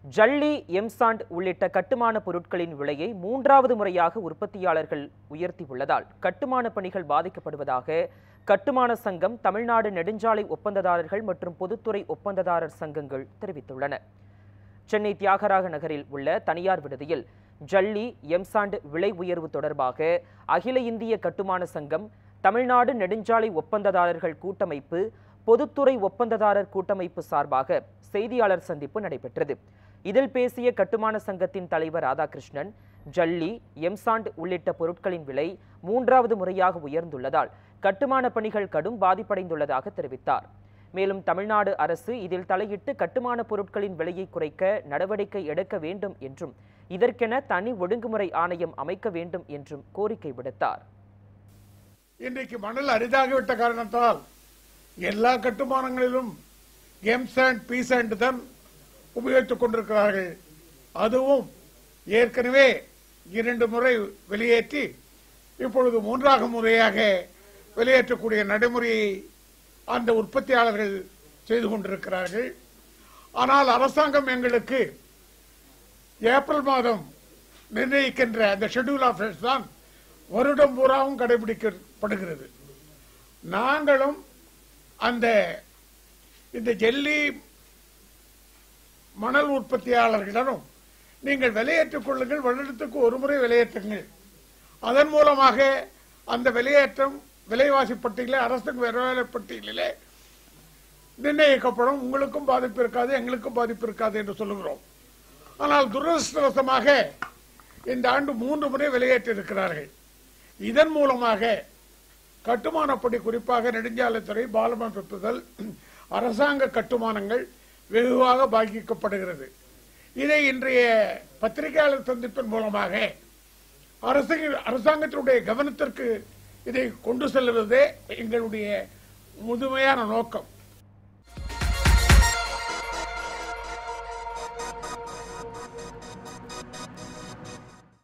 ஜல்லி எம்சாண்ட் உள்ளிட்ட கட்டுமான பொருட்களின் விலையை மூன்றாவது முறையாக உற்பத்தியாளர்கள் உயர்த்தியுள்ளதால் கட்டுமான பணிகள் பாதிக்கப்படுவதாக கட்டுமான சங்கம் தமிழ்நாடு நெடுஞ்சாலை ஒப்பந்ததாரர்கள் மற்றும் பொதுத்துறை ஒப்பந்ததாரர் சங்கங்கள் தெரிவித்துள்ளன சென்னை தியாகராக நகரில் உள்ள தனியார் விடுதியில் ஜல்லி எம்சாண்ட் விலை உயர்வு தொடர்பாக அகில இந்திய கட்டுமான சங்கம் தமிழ்நாடு நெடுஞ்சாலை ஒப்பந்ததாரர்கள் கூட்டமைப்பு பொதுத்துறை ஒப்பந்ததாரர் கூட்டமைப்பு சார்பாக செய்தியாளர் சந்திப்பு நடைபெற்றது இதில் பேசிய கட்டுமான சங்கத்தின் தலைவர் ராதாகிருஷ்ணன் ஜல்லி எம்சாண்ட் உள்ளிட்ட பொருட்களின் விலை மூன்றாவது முறையாக உயர்ந்துள்ளதால் கட்டுமான பணிகள் கடும் பாதிப்படைந்துள்ளதாக தெரிவித்தார் மேலும் தமிழ்நாடு அரசு இதில் தலையிட்டு கட்டுமான பொருட்களின் விலையை குறைக்க நடவடிக்கை எடுக்க வேண்டும் என்றும் இதற்கென தனி ஒழுங்குமுறை ஆணையம் அமைக்க வேண்டும் என்றும் கோரிக்கை விடுத்தார் இன்றைக்கு மணல் அரிதாகிவிட்ட காரணத்தால் எல்லா கட்டுமானங்களிலும் எம் சாண்ட் பி சாண்ட் தான் உபயோகித்துக் கொண்டிருக்கிறார்கள் அதுவும் ஏற்கனவே இரண்டு முறை வெளியேற்றி இப்பொழுது மூன்றாக முறையாக வெளியேற்றக்கூடிய நடைமுறையை அந்த உற்பத்தியாளர்கள் செய்து கொண்டிருக்கிறார்கள் ஆனால் அரசாங்கம் எங்களுக்கு ஏப்ரல் மாதம் நிர்ணயிக்கின்ற அந்த ஷெட்யூல் ஆஃப் தான் வருடம் பூராவும் கடைபிடிக்கப்படுகிறது நாங்களும் அந்த இந்த ஜெல்லி மணல் உற்பத்தியாளர்களிடம் நீங்கள் விலையேற்றிக் கொள்ளுங்கள் வருடத்துக்கு ஒரு முறை விலையேற்றுங்கள் அதன் மூலமாக அந்த விலையேற்றம் விலைவாசி பட்டியலே அரசு விலைவாசி பட்டியலிலே நிர்ணயிக்கப்படும் உங்களுக்கும் பாதிப்பு இருக்காது எங்களுக்கும் பாதிப்பு இருக்காது என்று சொல்லுகிறோம் ஆனால் துரதிருஷ்டவசமாக இந்த ஆண்டு மூன்று முறை வெளியேற்றி இருக்கிறார்கள் இதன் மூலமாக கட்டுமானப்படி குறிப்பாக நெடுஞ்சாலைத்துறை பாலமமைப்புதல் அரசாங்க கட்டுமானங்கள் வெகுவாக பாதிக்கப்படுகிறது இதை இன்றைய பத்திரிகையாளர் சந்திப்பின் மூலமாக அரசு அரசாங்கத்தினுடைய கவனத்திற்கு இதை கொண்டு செல்வதே எங்களுடைய முதுமையான நோக்கம்